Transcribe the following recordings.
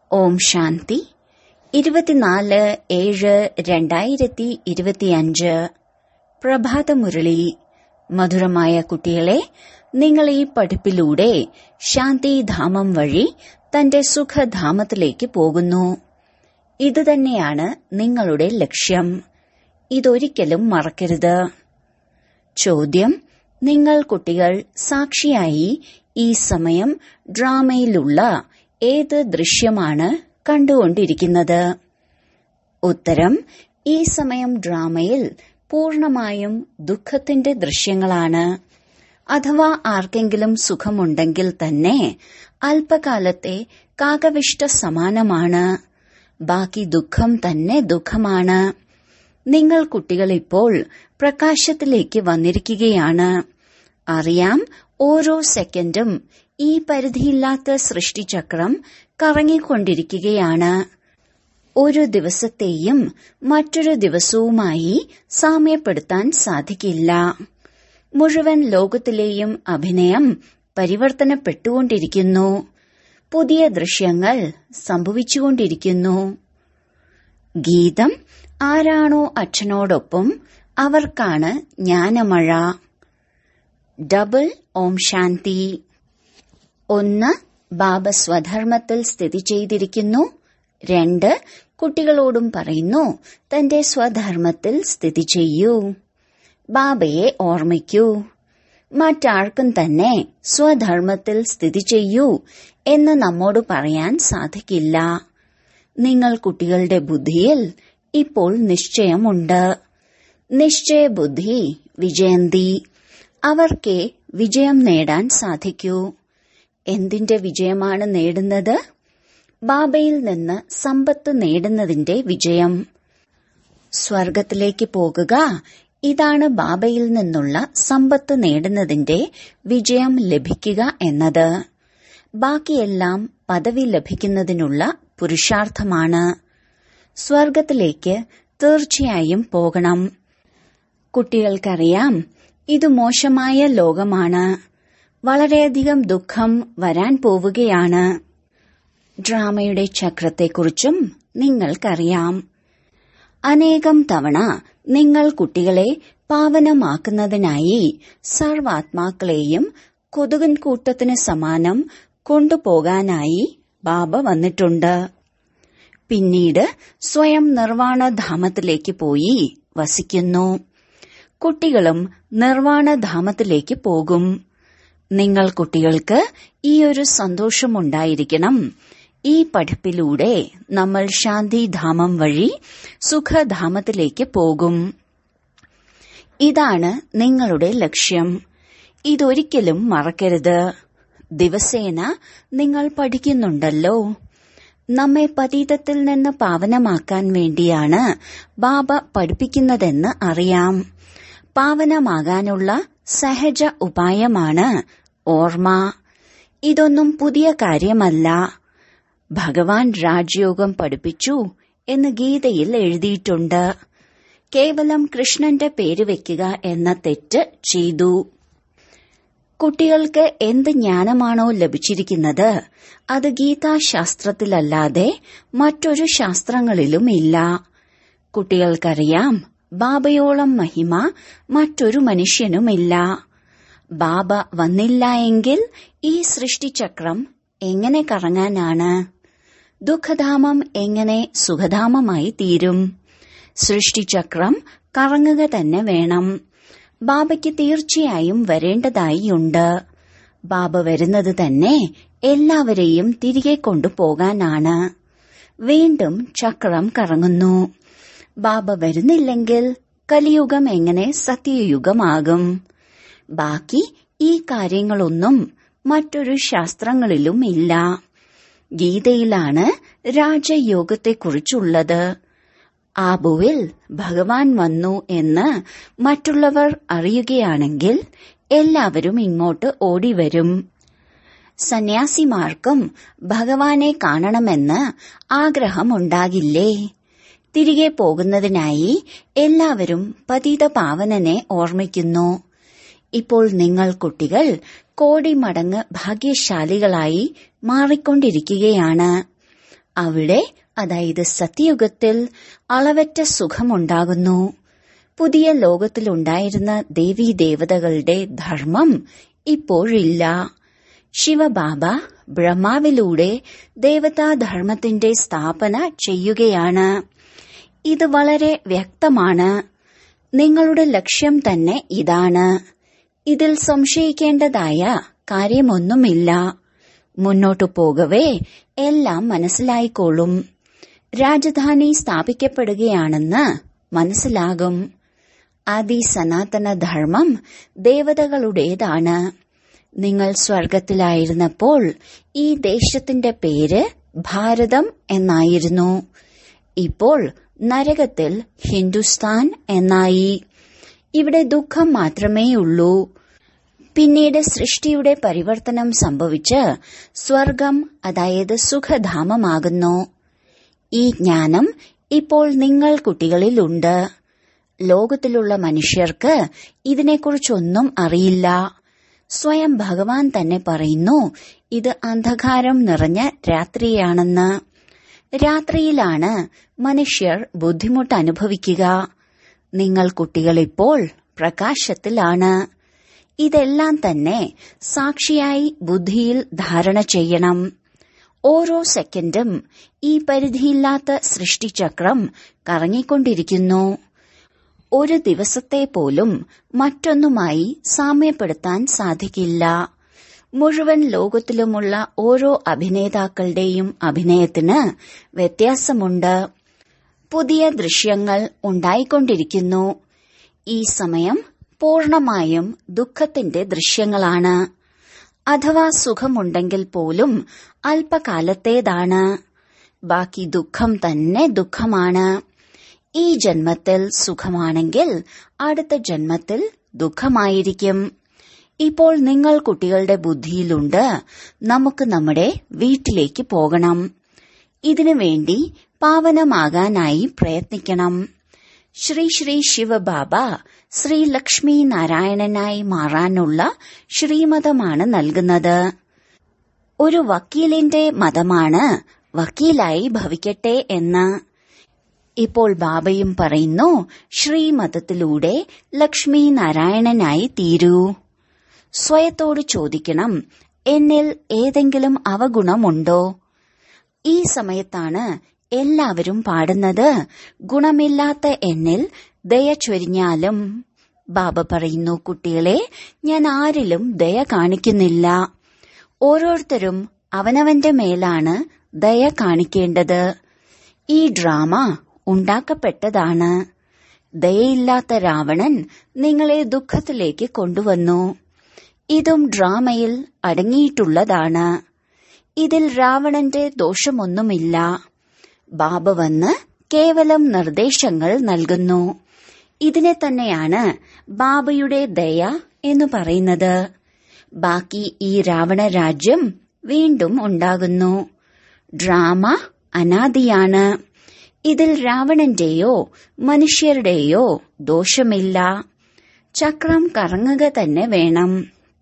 ഓം ശാന്തി ഇരുപത്തിനാല് ഏഴ് രണ്ടായിരത്തി ഇരുപത്തിയഞ്ച് പ്രഭാതമുരളി മധുരമായ കുട്ടികളെ നിങ്ങൾ ഈ പഠിപ്പിലൂടെ ശാന്തിധാമം വഴി തന്റെ സുഖധാമത്തിലേക്ക് പോകുന്നു ഇതുതന്നെയാണ് നിങ്ങളുടെ ലക്ഷ്യം ഇതൊരിക്കലും മറക്കരുത് ചോദ്യം നിങ്ങൾ കുട്ടികൾ സാക്ഷിയായി ഈ സമയം ഡ്രാമയിലുള്ള ഏത് ദൃശ്യമാണ് കണ്ടുകൊണ്ടിരിക്കുന്നത് ഉത്തരം ഈ സമയം ഡ്രാമയിൽ പൂർണമായും ദുഃഖത്തിന്റെ ദൃശ്യങ്ങളാണ് അഥവാ ആർക്കെങ്കിലും സുഖമുണ്ടെങ്കിൽ തന്നെ അല്പകാലത്തെ കാകവിഷ്ട സമാനമാണ് ബാക്കി ദുഃഖം തന്നെ ദുഃഖമാണ് നിങ്ങൾ കുട്ടികൾ ഇപ്പോൾ പ്രകാശത്തിലേക്ക് വന്നിരിക്കുകയാണ് അറിയാം ഓരോ സെക്കൻഡും ഈ പരിധിയില്ലാത്ത സൃഷ്ടിചക്രം കറങ്ങിക്കൊണ്ടിരിക്കുകയാണ് ഒരു ദിവസത്തെയും മറ്റൊരു ദിവസവുമായി സാമ്യപ്പെടുത്താൻ സാധിക്കില്ല മുഴുവൻ ലോകത്തിലെയും അഭിനയം പരിവർത്തനപ്പെട്ടുകൊണ്ടിരിക്കുന്നു പുതിയ ദൃശ്യങ്ങൾ സംഭവിച്ചുകൊണ്ടിരിക്കുന്നു ഗീതം ആരാണോ അച്ഛനോടൊപ്പം അവർക്കാണ് ജ്ഞാനമഴ ഡബിൾ ഓം ശാന്തി ഒന്ന് ബാബ സ്വധർമ്മത്തിൽ സ്ഥിതി ചെയ്തിരിക്കുന്നു രണ്ട് കുട്ടികളോടും പറയുന്നു തന്റെ സ്വധർമ്മത്തിൽ സ്ഥിതി ചെയ്യൂ ബാബയെ ഓർമ്മിക്കൂ മറ്റാർക്കും തന്നെ സ്വധർമ്മത്തിൽ സ്ഥിതി ചെയ്യൂ എന്ന് നമ്മോട് പറയാൻ സാധിക്കില്ല നിങ്ങൾ കുട്ടികളുടെ ബുദ്ധിയിൽ ഇപ്പോൾ നിശ്ചയമുണ്ട് നിശ്ചയബുദ്ധി വിജയന്തി അവർക്കേ വിജയം നേടാൻ സാധിക്കൂ എന്തിന്റെ വിജയമാണ് നേടുന്നത് ബാബയിൽ നിന്ന് സമ്പത്ത് നേടുന്നതിന്റെ വിജയം സ്വർഗത്തിലേക്ക് പോകുക ഇതാണ് ബാബയിൽ നിന്നുള്ള സമ്പത്ത് നേടുന്നതിന്റെ വിജയം ലഭിക്കുക എന്നത് ബാക്കിയെല്ലാം പദവി ലഭിക്കുന്നതിനുള്ള പുരുഷാർത്ഥമാണ് സ്വർഗത്തിലേക്ക് തീർച്ചയായും പോകണം കുട്ടികൾക്കറിയാം ഇത് മോശമായ ലോകമാണ് വളരെയധികം ദുഃഖം വരാൻ പോവുകയാണ് ഡ്രാമയുടെ ചക്രത്തെക്കുറിച്ചും നിങ്ങൾക്കറിയാം അനേകം തവണ നിങ്ങൾ കുട്ടികളെ പാവനമാക്കുന്നതിനായി സർവാത്മാക്കളെയും കൊതുകൻ കൂട്ടത്തിന് സമാനം കൊണ്ടുപോകാനായി ബാബ വന്നിട്ടുണ്ട് പിന്നീട് സ്വയം നിർവാണധാമത്തിലേക്ക് പോയി വസിക്കുന്നു കുട്ടികളും നിർവാണധാമത്തിലേക്ക് പോകും നിങ്ങൾ കുട്ടികൾക്ക് ഈ ഒരു സന്തോഷമുണ്ടായിരിക്കണം ഈ പഠിപ്പിലൂടെ നമ്മൾ ശാന്തിധാമം വഴി സുഖധാമത്തിലേക്ക് പോകും ഇതാണ് നിങ്ങളുടെ ലക്ഷ്യം ഇതൊരിക്കലും മറക്കരുത് ദിവസേന നിങ്ങൾ പഠിക്കുന്നുണ്ടല്ലോ നമ്മെ പതീതത്തിൽ നിന്ന് പാവനമാക്കാൻ വേണ്ടിയാണ് ബാബ പഠിപ്പിക്കുന്നതെന്ന് അറിയാം പാവനമാകാനുള്ള സഹജ ഉപായമാണ് ഓർമ്മ ഇതൊന്നും പുതിയ കാര്യമല്ല ഭഗവാൻ രാജയോഗം പഠിപ്പിച്ചു എന്ന് ഗീതയിൽ എഴുതിയിട്ടുണ്ട് കേവലം കൃഷ്ണന്റെ പേര് വെക്കുക എന്ന തെറ്റ് ചെയ്തു കുട്ടികൾക്ക് എന്ത് ജ്ഞാനമാണോ ലഭിച്ചിരിക്കുന്നത് അത് ഗീതാശാസ്ത്രത്തിലല്ലാതെ മറ്റൊരു ശാസ്ത്രങ്ങളിലും ഇല്ല കുട്ടികൾക്കറിയാം ബാബയോളം മഹിമ മറ്റൊരു മനുഷ്യനുമില്ല ബാബ വന്നില്ല എങ്കിൽ ഈ സൃഷ്ടിചക്രം എങ്ങനെ കറങ്ങാനാണ് ദുഃഖധാമം എങ്ങനെ സുഖധാമമായി തീരും സൃഷ്ടിചക്രം കറങ്ങുക തന്നെ വേണം ബാബയ്ക്ക് തീർച്ചയായും വരേണ്ടതായിയുണ്ട് ബാബ വരുന്നത് തന്നെ എല്ലാവരെയും തിരികെ കൊണ്ടുപോകാനാണ് വീണ്ടും ചക്രം കറങ്ങുന്നു ബാബ വരുന്നില്ലെങ്കിൽ കലിയുഗം എങ്ങനെ സത്യയുഗമാകും ബാക്കി ഈ കാര്യങ്ങളൊന്നും മറ്റൊരു ശാസ്ത്രങ്ങളിലും ഇല്ല ഗീതയിലാണ് രാജയോഗത്തെക്കുറിച്ചുള്ളത് ആബുവിൽ ഭഗവാൻ വന്നു എന്ന് മറ്റുള്ളവർ അറിയുകയാണെങ്കിൽ എല്ലാവരും ഇങ്ങോട്ട് ഓടിവരും സന്യാസിമാർക്കും ഭഗവാനെ കാണണമെന്ന് ആഗ്രഹമുണ്ടാകില്ലേ തിരികെ പോകുന്നതിനായി എല്ലാവരും പതിത പാവനനെ ഓർമ്മിക്കുന്നു ഇപ്പോൾ നിങ്ങൾ കുട്ടികൾ കോടി മടങ്ങ് ഭാഗ്യശാലികളായി മാറിക്കൊണ്ടിരിക്കുകയാണ് അവിടെ അതായത് സത്യയുഗത്തിൽ അളവറ്റ സുഖമുണ്ടാകുന്നു പുതിയ ലോകത്തിലുണ്ടായിരുന്ന ദേവീ ദേവതകളുടെ ധർമ്മം ഇപ്പോഴില്ല ശിവബാബ ബ്രഹ്മാവിലൂടെ ദേവതാധർമ്മത്തിന്റെ സ്ഥാപന ചെയ്യുകയാണ് ഇത് വളരെ വ്യക്തമാണ് നിങ്ങളുടെ ലക്ഷ്യം തന്നെ ഇതാണ് ഇതിൽ സംശയിക്കേണ്ടതായ കാര്യമൊന്നുമില്ല മുന്നോട്ടു പോകവേ എല്ലാം മനസ്സിലായിക്കോളും രാജധാനി സ്ഥാപിക്കപ്പെടുകയാണെന്ന് മനസ്സിലാകും ആദി സനാതന ധർമ്മം ദേവതകളുടേതാണ് നിങ്ങൾ സ്വർഗത്തിലായിരുന്നപ്പോൾ ഈ ദേശത്തിന്റെ പേര് ഭാരതം എന്നായിരുന്നു ഇപ്പോൾ നരകത്തിൽ ഹിന്ദുസ്ഥാൻ എന്നായി ഇവിടെ ദുഃഖം മാത്രമേയുള്ളൂ പിന്നീട് സൃഷ്ടിയുടെ പരിവർത്തനം സംഭവിച്ച് സ്വർഗം അതായത് സുഖധാമമാകുന്നു ഈ ജ്ഞാനം ഇപ്പോൾ നിങ്ങൾ കുട്ടികളിലുണ്ട് ലോകത്തിലുള്ള മനുഷ്യർക്ക് ഇതിനെക്കുറിച്ചൊന്നും അറിയില്ല സ്വയം ഭഗവാൻ തന്നെ പറയുന്നു ഇത് അന്ധകാരം നിറഞ്ഞ രാത്രിയാണെന്ന് രാത്രിയിലാണ് മനുഷ്യർ ബുദ്ധിമുട്ട് അനുഭവിക്കുക നിങ്ങൾ കുട്ടികളിപ്പോൾ പ്രകാശത്തിലാണ് ഇതെല്ലാം തന്നെ സാക്ഷിയായി ബുദ്ധിയിൽ ധാരണ ചെയ്യണം ഓരോ സെക്കൻഡും ഈ പരിധിയില്ലാത്ത സൃഷ്ടിചക്രം കറങ്ങിക്കൊണ്ടിരിക്കുന്നു ഒരു ദിവസത്തെ പോലും മറ്റൊന്നുമായി സാമ്യപ്പെടുത്താൻ സാധിക്കില്ല മുഴുവൻ ലോകത്തിലുമുള്ള ഓരോ അഭിനേതാക്കളുടെയും അഭിനയത്തിന് വ്യത്യാസമുണ്ട് പുതിയ ദൃശ്യങ്ങൾ ഉണ്ടായിക്കൊണ്ടിരിക്കുന്നു ഈ സമയം പൂർണമായും ദുഃഖത്തിന്റെ ദൃശ്യങ്ങളാണ് അഥവാ സുഖമുണ്ടെങ്കിൽ പോലും അല്പകാലത്തേതാണ് ബാക്കി ദുഃഖം തന്നെ ദുഃഖമാണ് ഈ ജന്മത്തിൽ സുഖമാണെങ്കിൽ അടുത്ത ജന്മത്തിൽ ദുഃഖമായിരിക്കും ഇപ്പോൾ നിങ്ങൾ കുട്ടികളുടെ ബുദ്ധിയിലുണ്ട് നമുക്ക് നമ്മുടെ വീട്ടിലേക്ക് പോകണം ഇതിനു വേണ്ടി പാവനമാകാനായി പ്രയത്നിക്കണം ശ്രീ ശ്രീ ശിവബാബ ശ്രീ ലക്ഷ്മി നാരായണനായി മാറാനുള്ള ശ്രീമതമാണ് നൽകുന്നത് ഒരു വക്കീലിന്റെ മതമാണ് വക്കീലായി ഭവിക്കട്ടെ എന്ന് ഇപ്പോൾ ബാബയും പറയുന്നു ശ്രീമതത്തിലൂടെ ലക്ഷ്മി നാരായണനായി തീരൂ സ്വയത്തോട് ചോദിക്കണം എന്നിൽ ഏതെങ്കിലും അവഗുണമുണ്ടോ ഈ സമയത്താണ് എല്ലാവരും പാടുന്നത് ഗുണമില്ലാത്ത എന്നിൽ ദയ ചൊരിഞ്ഞാലും ബാബ പറയുന്നു കുട്ടികളെ ഞാൻ ആരിലും ദയ കാണിക്കുന്നില്ല ഓരോരുത്തരും അവനവന്റെ മേലാണ് ദയ കാണിക്കേണ്ടത് ഈ ഡ്രാമ ഉണ്ടാക്കപ്പെട്ടതാണ് ദയയില്ലാത്ത രാവണൻ നിങ്ങളെ ദുഃഖത്തിലേക്ക് കൊണ്ടുവന്നു ഇതും ഡ്രാമയിൽ അടങ്ങിയിട്ടുള്ളതാണ് ഇതിൽ രാവണന്റെ ദോഷമൊന്നുമില്ല ബാബ വന്ന് കേവലം നിർദ്ദേശങ്ങൾ നൽകുന്നു ഇതിനെ തന്നെയാണ് ബാബയുടെ ദയ എന്ന് പറയുന്നത് ബാക്കി ഈ രാവണ രാജ്യം വീണ്ടും ഉണ്ടാകുന്നു ഡ്രാമ അനാദിയാണ് ഇതിൽ രാവണന്റെയോ മനുഷ്യരുടെയോ ദോഷമില്ല ചക്രം കറങ്ങുക തന്നെ വേണം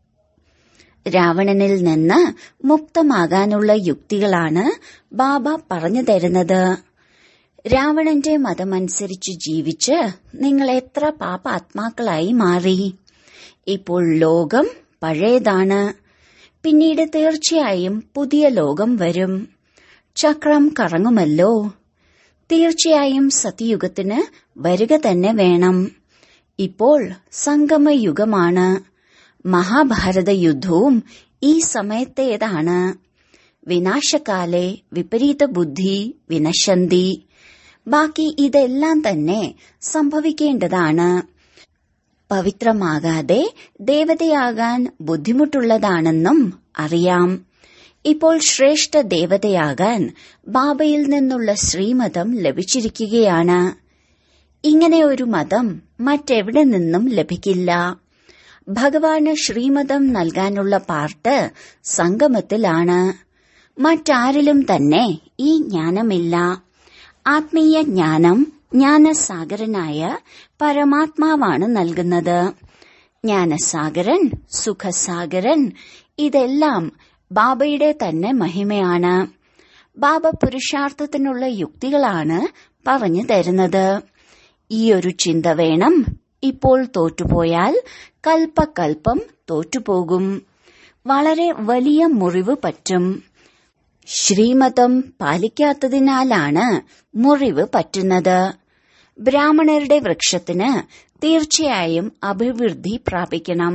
രാവണനിൽ നിന്ന് മുക്തമാകാനുള്ള യുക്തികളാണ് ബാബ പറഞ്ഞു തരുന്നത് രാവണന്റെ മതമനുസരിച്ച് ജീവിച്ച് നിങ്ങൾ എത്ര പാപാത്മാക്കളായി മാറി ഇപ്പോൾ ലോകം പഴയതാണ് പിന്നീട് തീർച്ചയായും പുതിയ ലോകം വരും ചക്രം കറങ്ങുമല്ലോ തീർച്ചയായും സത്യയുഗത്തിന് വരിക തന്നെ വേണം ഇപ്പോൾ സംഗമയുഗമാണ് മഹാഭാരത യുദ്ധവും ഈ സമയത്തേതാണ് വിനാശകാലെ വിപരീത ബുദ്ധി വിനശന്തി ബാക്കി ഇതെല്ലാം തന്നെ സംഭവിക്കേണ്ടതാണ് പവിത്രമാകാതെ ദേവതയാകാൻ ബുദ്ധിമുട്ടുള്ളതാണെന്നും അറിയാം ഇപ്പോൾ ശ്രേഷ്ഠ ദേവതയാകാൻ ബാബയിൽ നിന്നുള്ള ശ്രീമതം ലഭിച്ചിരിക്കുകയാണ് ഇങ്ങനെ ഒരു മതം മറ്റെവിടെ നിന്നും ലഭിക്കില്ല ഭഗവാന് ശ്രീമതം നൽകാനുള്ള പാർട്ട് സംഗമത്തിലാണ് മറ്റാരിലും തന്നെ ഈ ജ്ഞാനമില്ല ആത്മീയ ജ്ഞാനം ജ്ഞാനസാഗരനായ പരമാത്മാവാണ് നൽകുന്നത് ജ്ഞാനസാഗരൻ സുഖസാഗരൻ ഇതെല്ലാം ബാബയുടെ തന്നെ മഹിമയാണ് ബാബ പുരുഷാർത്ഥത്തിനുള്ള യുക്തികളാണ് പറഞ്ഞു തരുന്നത് ഈയൊരു ചിന്ത വേണം ഇപ്പോൾ തോറ്റുപോയാൽ കൽപ്പകൽപ്പം തോറ്റുപോകും വളരെ വലിയ മുറിവ് പറ്റും ശ്രീമതം പാലിക്കാത്തതിനാലാണ് മുറിവ് പറ്റുന്നത് ബ്രാഹ്മണരുടെ വൃക്ഷത്തിന് തീർച്ചയായും അഭിവൃദ്ധി പ്രാപിക്കണം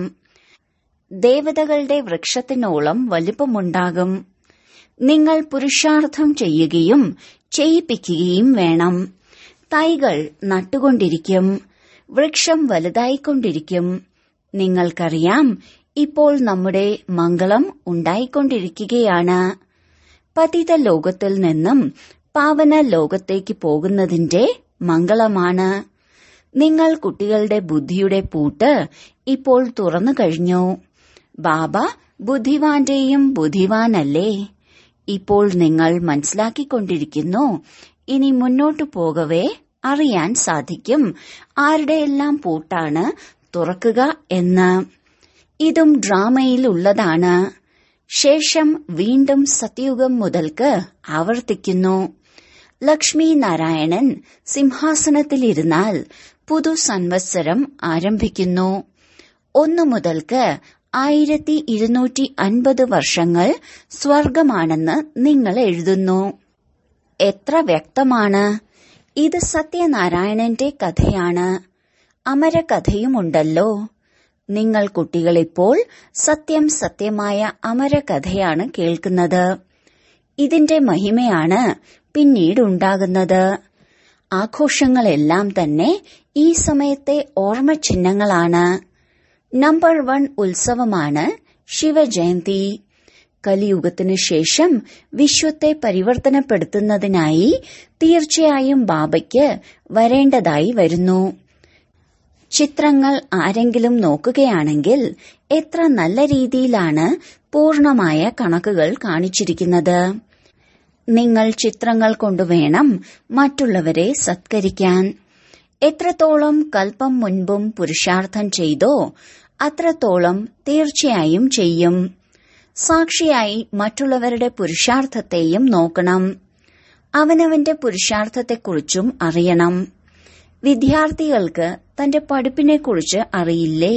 ദേവതകളുടെ വൃക്ഷത്തിനോളം വലുപ്പമുണ്ടാകും നിങ്ങൾ പുരുഷാർത്ഥം ചെയ്യുകയും ചെയ്യിപ്പിക്കുകയും വേണം തൈകൾ നട്ടുകൊണ്ടിരിക്കും വൃക്ഷം വലുതായിക്കൊണ്ടിരിക്കും നിങ്ങൾക്കറിയാം ഇപ്പോൾ നമ്മുടെ മംഗളം ഉണ്ടായിക്കൊണ്ടിരിക്കുകയാണ് പതിത ലോകത്തിൽ നിന്നും പാവന ലോകത്തേക്ക് പോകുന്നതിന്റെ മംഗളമാണ് നിങ്ങൾ കുട്ടികളുടെ ബുദ്ധിയുടെ പൂട്ട് ഇപ്പോൾ തുറന്നു കഴിഞ്ഞു ബാബ ബുദ്ധിവാന്റെയും ബുദ്ധിവാനല്ലേ ഇപ്പോൾ നിങ്ങൾ മനസ്സിലാക്കിക്കൊണ്ടിരിക്കുന്നു ഇനി മുന്നോട്ടു പോകവേ അറിയാൻ സാധിക്കും ആരുടെയെല്ലാം പൂട്ടാണ് തുറക്കുക എന്ന് ഇതും ഡ്രാമയിൽ ഉള്ളതാണ് ശേഷം വീണ്ടും സത്യുഗം മുതൽക്ക് ആവർത്തിക്കുന്നു ലക്ഷ്മി നാരായണൻ സിംഹാസനത്തിലിരുന്നാൽ പുതു സംവത്സരം ആരംഭിക്കുന്നു ഒന്നു മുതൽക്ക് ആയിരത്തി ഇരുന്നൂറ്റി അൻപത് വർഷങ്ങൾ സ്വർഗമാണെന്ന് നിങ്ങൾ എഴുതുന്നു എത്ര വ്യക്തമാണ് ഇത് സത്യനാരായണന്റെ കഥയാണ് അമരകഥയുമുണ്ടല്ലോ നിങ്ങൾ കുട്ടികളിപ്പോൾ സത്യം സത്യമായ അമരകഥയാണ് കേൾക്കുന്നത് ഇതിന്റെ മഹിമയാണ് പിന്നീടുണ്ടാകുന്നത് ആഘോഷങ്ങളെല്ലാം തന്നെ ഈ സമയത്തെ ഓർമ്മചിഹ്നങ്ങളാണ് നമ്പർ വൺ ഉത്സവമാണ് ശിവജയന്തി കലിയുഗത്തിനു ശേഷം വിശ്വത്തെ പരിവർത്തനപ്പെടുത്തുന്നതിനായി തീർച്ചയായും ബാബയ്ക്ക് വരേണ്ടതായി വരുന്നു ചിത്രങ്ങൾ ആരെങ്കിലും നോക്കുകയാണെങ്കിൽ എത്ര നല്ല രീതിയിലാണ് പൂർണമായ കണക്കുകൾ കാണിച്ചിരിക്കുന്നത് നിങ്ങൾ ചിത്രങ്ങൾ കൊണ്ടുവേണം മറ്റുള്ളവരെ സത്കരിക്കാൻ എത്രത്തോളം കൽപ്പം മുൻപും പുരുഷാർത്ഥം ചെയ്തോ അത്രത്തോളം തീർച്ചയായും ചെയ്യും സാക്ഷിയായി മറ്റുള്ളവരുടെ പുരുഷാർത്ഥത്തെയും നോക്കണം അവനവന്റെ പുരുഷാർത്ഥത്തെക്കുറിച്ചും അറിയണം വിദ്യാർത്ഥികൾക്ക് തന്റെ പഠിപ്പിനെക്കുറിച്ച് അറിയില്ലേ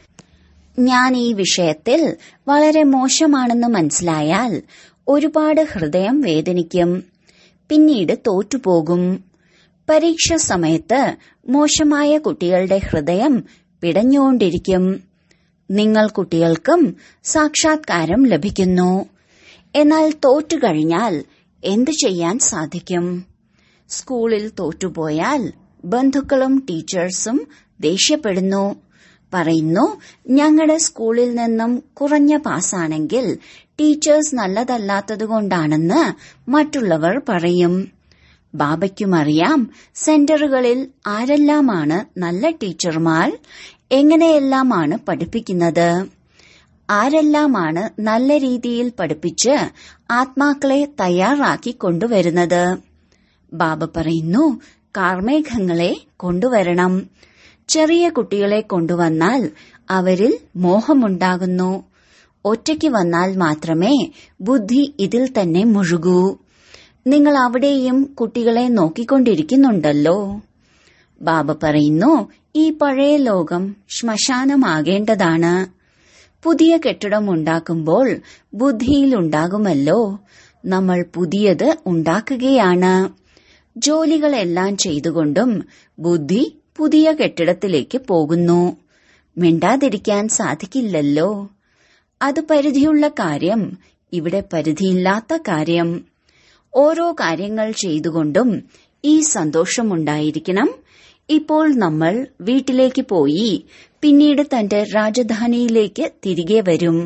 ഞാൻ ഈ വിഷയത്തിൽ വളരെ മോശമാണെന്ന് മനസ്സിലായാൽ ഒരുപാട് ഹൃദയം വേദനിക്കും പിന്നീട് തോറ്റുപോകും പരീക്ഷ സമയത്ത് മോശമായ കുട്ടികളുടെ ഹൃദയം പിടഞ്ഞുകൊണ്ടിരിക്കും നിങ്ങൾ കുട്ടികൾക്കും സാക്ഷാത്കാരം ലഭിക്കുന്നു എന്നാൽ തോറ്റുകഴിഞ്ഞാൽ എന്തു ചെയ്യാൻ സാധിക്കും സ്കൂളിൽ തോറ്റുപോയാൽ ബന്ധുക്കളും ടീച്ചേഴ്സും ദേഷ്യപ്പെടുന്നു പറയുന്നു ഞങ്ങളുടെ സ്കൂളിൽ നിന്നും കുറഞ്ഞ പാസ്സാണെങ്കിൽ ടീച്ചേഴ്സ് നല്ലതല്ലാത്തതുകൊണ്ടാണെന്ന് മറ്റുള്ളവർ പറയും ബാബയ്ക്കും അറിയാം സെന്ററുകളിൽ ആരെല്ലാമാണ് നല്ല ടീച്ചർമാർ എങ്ങനെയെല്ലാമാണ് പഠിപ്പിക്കുന്നത് ആരെല്ലാമാണ് നല്ല രീതിയിൽ പഠിപ്പിച്ച് ആത്മാക്കളെ തയ്യാറാക്കി കൊണ്ടുവരുന്നത് ബാബ പറയുന്നു കാർമേഘങ്ങളെ കൊണ്ടുവരണം ചെറിയ കുട്ടികളെ കൊണ്ടുവന്നാൽ അവരിൽ മോഹമുണ്ടാകുന്നു ഒറ്റയ്ക്ക് വന്നാൽ മാത്രമേ ബുദ്ധി ഇതിൽ തന്നെ മുഴുകൂ നിങ്ങൾ അവിടെയും കുട്ടികളെ നോക്കിക്കൊണ്ടിരിക്കുന്നുണ്ടല്ലോ ബാബ പറയുന്നു ഈ പഴയ ലോകം ശ്മശാനമാകേണ്ടതാണ് പുതിയ കെട്ടിടം ഉണ്ടാക്കുമ്പോൾ ബുദ്ധിയിലുണ്ടാകുമല്ലോ നമ്മൾ പുതിയത് ഉണ്ടാക്കുകയാണ് ജോലികളെല്ലാം ചെയ്തുകൊണ്ടും ബുദ്ധി പുതിയ കെട്ടിടത്തിലേക്ക് പോകുന്നു മിണ്ടാതിരിക്കാൻ സാധിക്കില്ലല്ലോ അത് പരിധിയുള്ള കാര്യം ഇവിടെ പരിധിയില്ലാത്ത കാര്യം ഓരോ കാര്യങ്ങൾ ചെയ്തുകൊണ്ടും ഈ സന്തോഷമുണ്ടായിരിക്കണം ഇപ്പോൾ നമ്മൾ വീട്ടിലേക്ക് പോയി പിന്നീട് തന്റെ രാജധാനിയിലേക്ക് തിരികെ വരും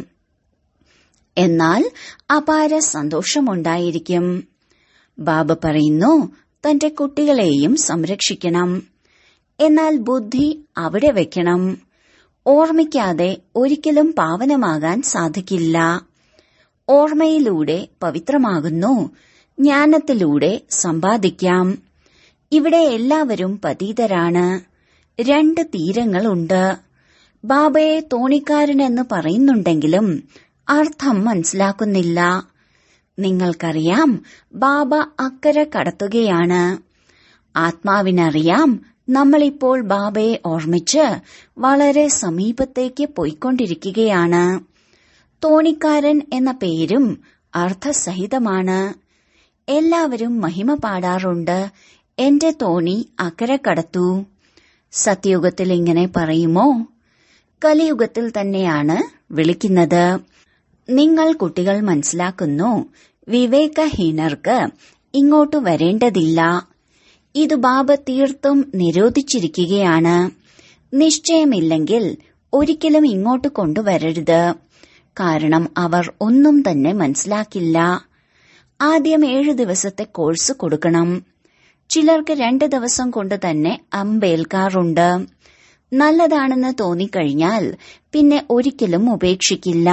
എന്നാൽ അപാര സന്തോഷമുണ്ടായിരിക്കും ബാബ പറയുന്നു തന്റെ കുട്ടികളെയും സംരക്ഷിക്കണം എന്നാൽ ബുദ്ധി അവിടെ വെക്കണം ഓർമ്മിക്കാതെ ഒരിക്കലും പാവനമാകാൻ സാധിക്കില്ല ഓർമ്മയിലൂടെ പവിത്രമാകുന്നു ജ്ഞാനത്തിലൂടെ സമ്പാദിക്കാം ഇവിടെ എല്ലാവരും പതീതരാണ് രണ്ട് തീരങ്ങളുണ്ട് ബാബയെ തോണിക്കാരനെന്ന് പറയുന്നുണ്ടെങ്കിലും അർത്ഥം മനസ്സിലാക്കുന്നില്ല നിങ്ങൾക്കറിയാം ബാബ അക്കരെ കടത്തുകയാണ് ആത്മാവിനറിയാം നമ്മളിപ്പോൾ ബാബയെ ഓർമ്മിച്ച് വളരെ സമീപത്തേക്ക് പോയിക്കൊണ്ടിരിക്കുകയാണ് തോണിക്കാരൻ എന്ന പേരും അർത്ഥസഹിതമാണ് എല്ലാവരും മഹിമ പാടാറുണ്ട് എന്റെ തോണി അക്കരെ കടത്തു സത്യയുഗത്തിൽ ഇങ്ങനെ പറയുമോ കലിയുഗത്തിൽ തന്നെയാണ് വിളിക്കുന്നത് നിങ്ങൾ കുട്ടികൾ മനസ്സിലാക്കുന്നു വിവേകഹീനർക്ക് ഇങ്ങോട്ട് വരേണ്ടതില്ല ഇത് ബാബ തീർത്തും നിരോധിച്ചിരിക്കുകയാണ് നിശ്ചയമില്ലെങ്കിൽ ഒരിക്കലും ഇങ്ങോട്ട് കൊണ്ടുവരരുത് കാരണം അവർ ഒന്നും തന്നെ മനസ്സിലാക്കില്ല ആദ്യം ഏഴു ദിവസത്തെ കോഴ്സ് കൊടുക്കണം ചിലർക്ക് രണ്ട് ദിവസം കൊണ്ട് തന്നെ അമ്പേൽക്കാറുണ്ട് നല്ലതാണെന്ന് തോന്നിക്കഴിഞ്ഞാൽ പിന്നെ ഒരിക്കലും ഉപേക്ഷിക്കില്ല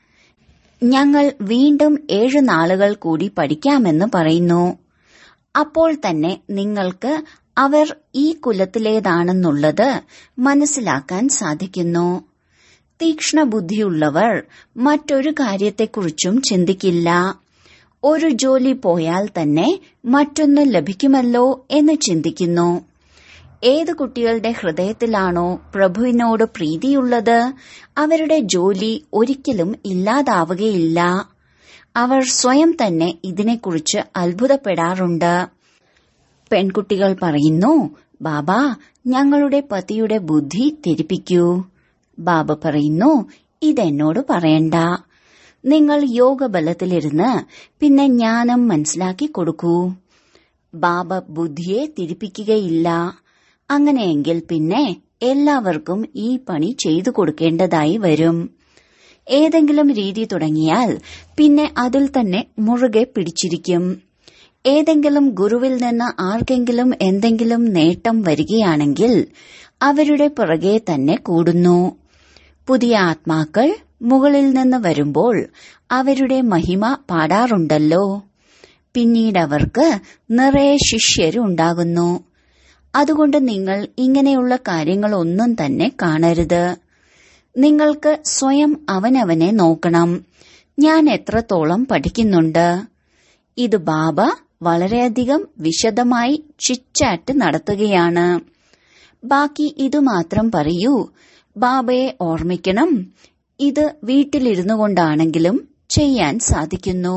ഞങ്ങൾ വീണ്ടും ഏഴ് നാളുകൾ കൂടി പഠിക്കാമെന്ന് പറയുന്നു അപ്പോൾ തന്നെ നിങ്ങൾക്ക് അവർ ഈ കുലത്തിലേതാണെന്നുള്ളത് മനസ്സിലാക്കാൻ സാധിക്കുന്നു തീക്ഷ്ണ ബുദ്ധിയുള്ളവർ മറ്റൊരു കാര്യത്തെക്കുറിച്ചും ചിന്തിക്കില്ല ഒരു ജോലി പോയാൽ തന്നെ മറ്റൊന്ന് ലഭിക്കുമല്ലോ എന്ന് ചിന്തിക്കുന്നു ഏത് കുട്ടികളുടെ ഹൃദയത്തിലാണോ പ്രഭുവിനോട് പ്രീതിയുള്ളത് അവരുടെ ജോലി ഒരിക്കലും ഇല്ലാതാവുകയില്ല അവർ സ്വയം തന്നെ ഇതിനെക്കുറിച്ച് അത്ഭുതപ്പെടാറുണ്ട് പെൺകുട്ടികൾ പറയുന്നു ബാബ ഞങ്ങളുടെ പതിയുടെ ബുദ്ധി തിരിപ്പിക്കൂ ബാബ പറയുന്നു ഇതെന്നോട് പറയണ്ട നിങ്ങൾ യോഗബലത്തിലിരുന്ന് പിന്നെ ജ്ഞാനം മനസ്സിലാക്കി കൊടുക്കൂ ബാബ ബുദ്ധിയെ തിരിപ്പിക്കുകയില്ല അങ്ങനെയെങ്കിൽ പിന്നെ എല്ലാവർക്കും ഈ പണി ചെയ്തു കൊടുക്കേണ്ടതായി വരും ഏതെങ്കിലും രീതി തുടങ്ങിയാൽ പിന്നെ അതിൽ തന്നെ മുറുകെ പിടിച്ചിരിക്കും ഏതെങ്കിലും ഗുരുവിൽ നിന്ന് ആർക്കെങ്കിലും എന്തെങ്കിലും നേട്ടം വരികയാണെങ്കിൽ അവരുടെ പുറകെ തന്നെ കൂടുന്നു പുതിയ ആത്മാക്കൾ മുകളിൽ നിന്ന് വരുമ്പോൾ അവരുടെ മഹിമ പാടാറുണ്ടല്ലോ പിന്നീട് അവർക്ക് നിറയെ ശിഷ്യരുണ്ടാകുന്നു അതുകൊണ്ട് നിങ്ങൾ ഇങ്ങനെയുള്ള കാര്യങ്ങളൊന്നും തന്നെ കാണരുത് നിങ്ങൾക്ക് സ്വയം അവനവനെ നോക്കണം ഞാൻ എത്രത്തോളം പഠിക്കുന്നുണ്ട് ഇത് ബാബ വളരെയധികം വിശദമായി ചിറ്റാറ്റ് നടത്തുകയാണ് ബാക്കി ഇതുമാത്രം പറയൂ ബാബയെ ഓർമ്മിക്കണം ഇത് വീട്ടിലിരുന്നു കൊണ്ടാണെങ്കിലും ചെയ്യാൻ സാധിക്കുന്നു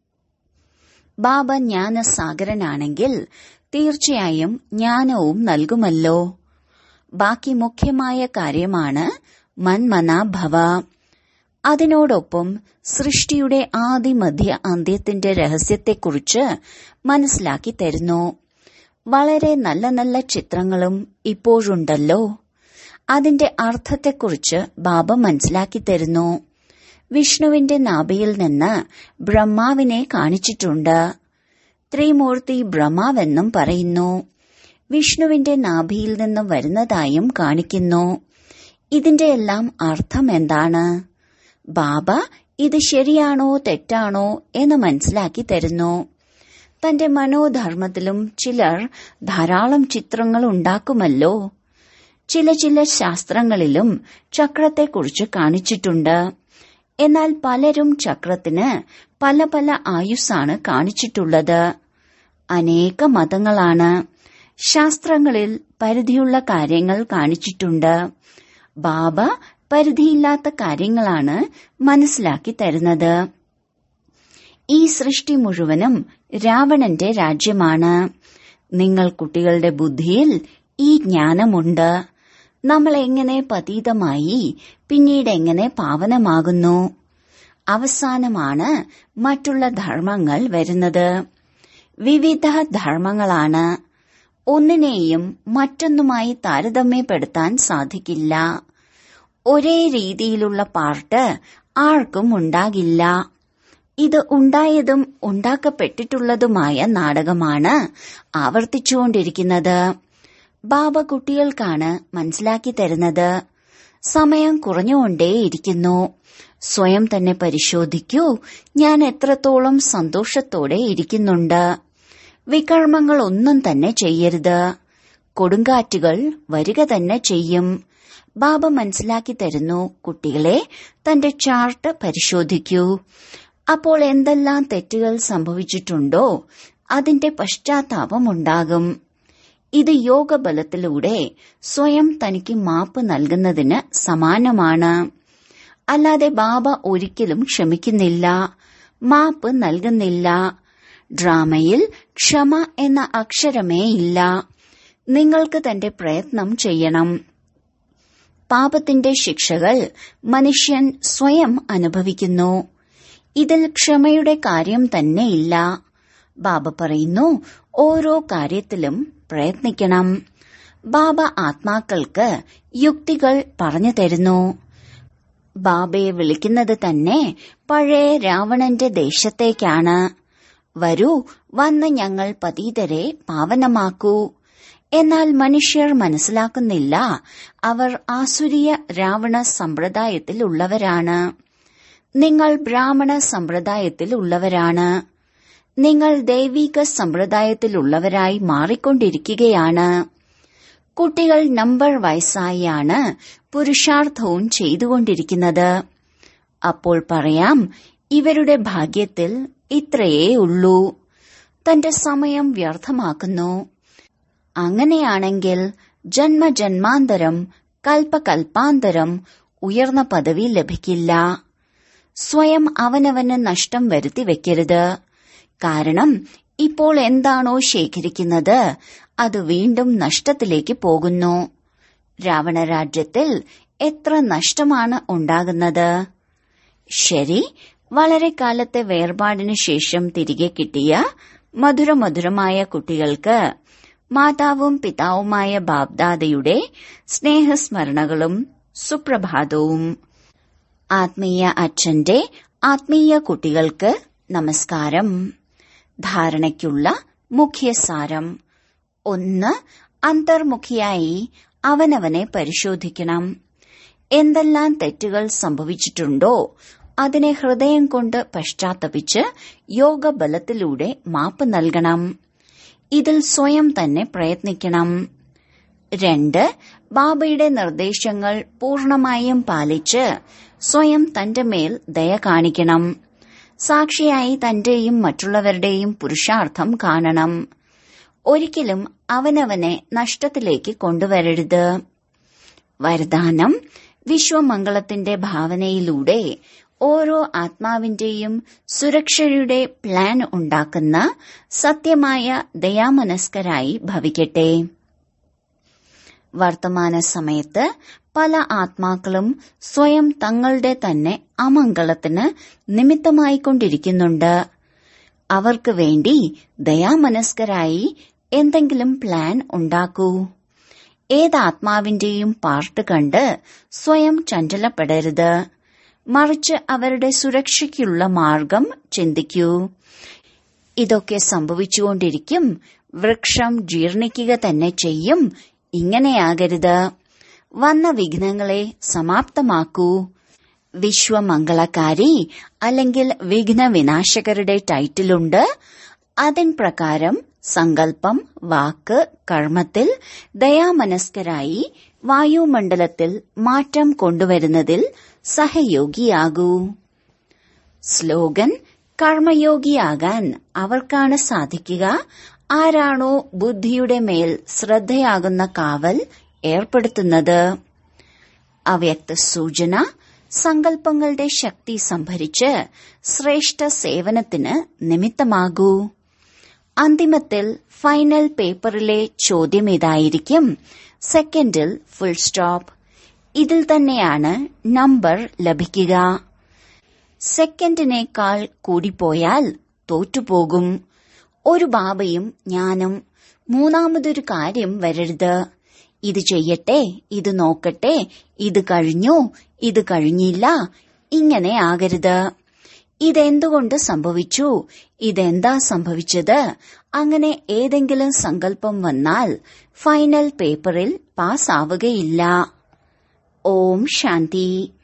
ബാബ ജ്ഞാനസാഗരനാണെങ്കിൽ തീർച്ചയായും ജ്ഞാനവും നൽകുമല്ലോ ബാക്കി മുഖ്യമായ കാര്യമാണ് മന്മനാഭവ അതിനോടൊപ്പം സൃഷ്ടിയുടെ ആദിമധ്യ അന്ത്യത്തിന്റെ രഹസ്യത്തെക്കുറിച്ച് മനസ്സിലാക്കി തരുന്നു വളരെ നല്ല നല്ല ചിത്രങ്ങളും ഇപ്പോഴുണ്ടല്ലോ അതിന്റെ അർത്ഥത്തെക്കുറിച്ച് ബാബ മനസ്സിലാക്കി തരുന്നു വിഷ്ണുവിന്റെ നാഭിയിൽ നിന്ന് ബ്രഹ്മാവിനെ കാണിച്ചിട്ടുണ്ട് ത്രിമൂർത്തി ബ്രഹ്മാവെന്നും പറയുന്നു വിഷ്ണുവിന്റെ നാഭിയിൽ നിന്ന് വരുന്നതായും കാണിക്കുന്നു ഇതിന്റെ എല്ലാം അർത്ഥം എന്താണ് ബാബ ഇത് ശരിയാണോ തെറ്റാണോ എന്ന് മനസ്സിലാക്കി തരുന്നു തന്റെ മനോധർമ്മത്തിലും ചിലർ ധാരാളം ചിത്രങ്ങൾ ഉണ്ടാക്കുമല്ലോ ചില ചില ശാസ്ത്രങ്ങളിലും ചക്രത്തെക്കുറിച്ച് കാണിച്ചിട്ടുണ്ട് എന്നാൽ പലരും ചക്രത്തിന് പല പല ആയുസ്സാണ് കാണിച്ചിട്ടുള്ളത് അനേക മതങ്ങളാണ് ശാസ്ത്രങ്ങളിൽ പരിധിയുള്ള കാര്യങ്ങൾ കാണിച്ചിട്ടുണ്ട് ബാബ പരിധിയില്ലാത്ത കാര്യങ്ങളാണ് മനസ്സിലാക്കി തരുന്നത് ഈ സൃഷ്ടി മുഴുവനും രാവണന്റെ രാജ്യമാണ് നിങ്ങൾ കുട്ടികളുടെ ബുദ്ധിയിൽ ഈ ജ്ഞാനമുണ്ട് നമ്മൾ എങ്ങനെ പതീതമായി പിന്നീട് എങ്ങനെ പാവനമാകുന്നു അവസാനമാണ് മറ്റുള്ള ധർമ്മങ്ങൾ വരുന്നത് വിവിധ ധർമ്മങ്ങളാണ് ഒന്നിനെയും മറ്റൊന്നുമായി താരതമ്യപ്പെടുത്താൻ സാധിക്കില്ല ഒരേ രീതിയിലുള്ള പാർട്ട് ആർക്കും ഉണ്ടാകില്ല ഇത് ഉണ്ടായതും ഉണ്ടാക്കപ്പെട്ടിട്ടുള്ളതുമായ നാടകമാണ് ആവർത്തിച്ചുകൊണ്ടിരിക്കുന്നത് ബാബ കുട്ടികൾക്കാണ് മനസ്സിലാക്കി തരുന്നത് സമയം കുറഞ്ഞുകൊണ്ടേയിരിക്കുന്നു സ്വയം തന്നെ പരിശോധിക്കൂ ഞാൻ എത്രത്തോളം സന്തോഷത്തോടെ ഇരിക്കുന്നുണ്ട് വികർമ്മങ്ങൾ ഒന്നും തന്നെ ചെയ്യരുത് കൊടുങ്കാറ്റുകൾ വരിക തന്നെ ചെയ്യും ബാബ മനസ്സിലാക്കി തരുന്നു കുട്ടികളെ തന്റെ ചാർട്ട് പരിശോധിക്കൂ അപ്പോൾ എന്തെല്ലാം തെറ്റുകൾ സംഭവിച്ചിട്ടുണ്ടോ അതിന്റെ പശ്ചാത്താപമുണ്ടാകും ഇത് യോഗബലത്തിലൂടെ സ്വയം തനിക്ക് മാപ്പ് നൽകുന്നതിന് സമാനമാണ് അല്ലാതെ ബാബ ഒരിക്കലും ക്ഷമിക്കുന്നില്ല മാപ്പ് നൽകുന്നില്ല ഡ്രാമയിൽ ക്ഷമ എന്ന അക്ഷരമേ ഇല്ല നിങ്ങൾക്ക് തന്റെ പ്രയത്നം ചെയ്യണം പാപത്തിന്റെ ശിക്ഷകൾ മനുഷ്യൻ സ്വയം അനുഭവിക്കുന്നു ഇതിൽ ക്ഷമയുടെ കാര്യം തന്നെയില്ല ബാബ പറയുന്നു ഓരോ കാര്യത്തിലും പ്രയത്നിക്കണം ബാബ ആത്മാക്കൾക്ക് യുക്തികൾ പറഞ്ഞു തരുന്നു ബാബയെ വിളിക്കുന്നത് തന്നെ പഴയ രാവണന്റെ ദേശത്തേക്കാണ് വരൂ വന്ന് ഞങ്ങൾ പതീതരെ പാവനമാക്കൂ എന്നാൽ മനുഷ്യർ മനസ്സിലാക്കുന്നില്ല അവർ ആസുരീയ രാവണ സമ്പ്രദായത്തിലുള്ളവരാണ് നിങ്ങൾ ബ്രാഹ്മണ സമ്പ്രദായത്തിലുള്ളവരാണ് നിങ്ങൾ ദൈവിക സമ്പ്രദായത്തിലുള്ളവരായി മാറിക്കൊണ്ടിരിക്കുകയാണ് കുട്ടികൾ നമ്പർ വയസ്സായാണ് പുരുഷാർത്ഥവും ചെയ്തുകൊണ്ടിരിക്കുന്നത് അപ്പോൾ പറയാം ഇവരുടെ ഭാഗ്യത്തിൽ ഇത്രയേ ഉള്ളൂ തന്റെ സമയം വ്യർത്ഥമാക്കുന്നു അങ്ങനെയാണെങ്കിൽ ജന്മജന്മാന്തരം കൽപ്പകൽപ്പാന്തരം ഉയർന്ന പദവി ലഭിക്കില്ല സ്വയം അവനവന് നഷ്ടം വരുത്തി വെക്കരുത് കാരണം ഇപ്പോൾ എന്താണോ ശേഖരിക്കുന്നത് അത് വീണ്ടും നഷ്ടത്തിലേക്ക് പോകുന്നു രാവണരാജ്യത്തിൽ എത്ര നഷ്ടമാണ് ഉണ്ടാകുന്നത് ശരി വളരെ കാലത്തെ വേർപാടിനു ശേഷം തിരികെ കിട്ടിയ മധുരമധുരമായ കുട്ടികൾക്ക് മാതാവും പിതാവുമായ ബാബ്ദാദയുടെ സ്നേഹസ്മരണകളും സുപ്രഭാതവും ആത്മീയ അച്ഛന്റെ ആത്മീയ കുട്ടികൾക്ക് നമസ്കാരം ധാരണയ്ക്കുള്ള മുഖ്യസാരം ഒന്ന് അന്തർമുഖിയായി അവനവനെ പരിശോധിക്കണം എന്തെല്ലാം തെറ്റുകൾ സംഭവിച്ചിട്ടുണ്ടോ അതിനെ ഹൃദയം കൊണ്ട് പശ്ചാത്തപിച്ച് യോഗബലത്തിലൂടെ മാപ്പ് നൽകണം ഇതിൽ സ്വയം തന്നെ പ്രയത്നിക്കണം രണ്ട് ബാബയുടെ നിർദ്ദേശങ്ങൾ പൂർണമായും പാലിച്ച് സ്വയം തന്റെ മേൽ ദയ കാണിക്കണം സാക്ഷിയായി തന്റെയും മറ്റുള്ളവരുടെയും പുരുഷാർത്ഥം കാണണം ഒരിക്കലും അവനവനെ നഷ്ടത്തിലേക്ക് കൊണ്ടുവരരുത് വരദാനം വിശ്വമംഗളത്തിന്റെ ഭാവനയിലൂടെ ഓരോ ആത്മാവിന്റെയും സുരക്ഷയുടെ പ്ലാൻ ഉണ്ടാക്കുന്ന സത്യമായ ദയാമനസ്കരായി ഭവിക്കട്ടെ വർത്തമാന സമയത്ത് പല ആത്മാക്കളും സ്വയം തങ്ങളുടെ തന്നെ അമംഗളത്തിന് നിമിത്തമായിക്കൊണ്ടിരിക്കുന്നുണ്ട് അവർക്ക് വേണ്ടി ദയാമനസ്കരായി എന്തെങ്കിലും പ്ലാൻ ഉണ്ടാക്കൂ ഏതാത്മാവിന്റെയും പാർട്ട് കണ്ട് സ്വയം ചഞ്ചലപ്പെടരുത് മറിച്ച് അവരുടെ സുരക്ഷയ്ക്കുള്ള മാർഗം ചിന്തിക്കൂ ഇതൊക്കെ സംഭവിച്ചുകൊണ്ടിരിക്കും വൃക്ഷം ജീർണിക്കുക തന്നെ ചെയ്യും ഇങ്ങനെയാകരുത് വന്ന വിഘ്നങ്ങളെ സമാപ്തമാക്കൂ വിശ്വമംഗളകാരി അല്ലെങ്കിൽ വിഘ്ന വിനാശകരുടെ ടൈറ്റിലുണ്ട് അതിൻ പ്രകാരം സങ്കല്പം വാക്ക് കർമ്മത്തിൽ ദയാമനസ്കരായി വായുമണ്ഡലത്തിൽ മാറ്റം കൊണ്ടുവരുന്നതിൽ സഹയോഗിയാകൂ സ്ലോഗൻ കർമ്മയോഗിയാകാൻ അവർക്കാണ് സാധിക്കുക ആരാണോ ബുദ്ധിയുടെ മേൽ ശ്രദ്ധയാകുന്ന കാവൽ ഏർപ്പെടുത്തുന്നത് അവ്യക്ത സൂചന സങ്കല്പങ്ങളുടെ ശക്തി സംഭരിച്ച് ശ്രേഷ്ഠ സേവനത്തിന് നിമിത്തമാകൂ അന്തിമത്തിൽ ഫൈനൽ പേപ്പറിലെ ചോദ്യം ഇതായിരിക്കും സെക്കൻഡിൽ ഫുൾ സ്റ്റോപ്പ് ഇതിൽ തന്നെയാണ് നമ്പർ ലഭിക്കുക സെക്കൻഡിനേക്കാൾ കൂടിപ്പോയാൽ തോറ്റുപോകും ഒരു ബാബയും ഞാനും മൂന്നാമതൊരു കാര്യം വരരുത് ഇത് ചെയ്യട്ടെ ഇത് നോക്കട്ടെ ഇത് കഴിഞ്ഞു ഇത് കഴിഞ്ഞില്ല ഇങ്ങനെ ആകരുത് ഇതെന്തുകൊണ്ട് സംഭവിച്ചു ഇതെന്താ സംഭവിച്ചത് അങ്ങനെ ഏതെങ്കിലും സങ്കല്പം വന്നാൽ ഫൈനൽ പേപ്പറിൽ പാസ്സാവുകയില്ല ഓം ശാന്തി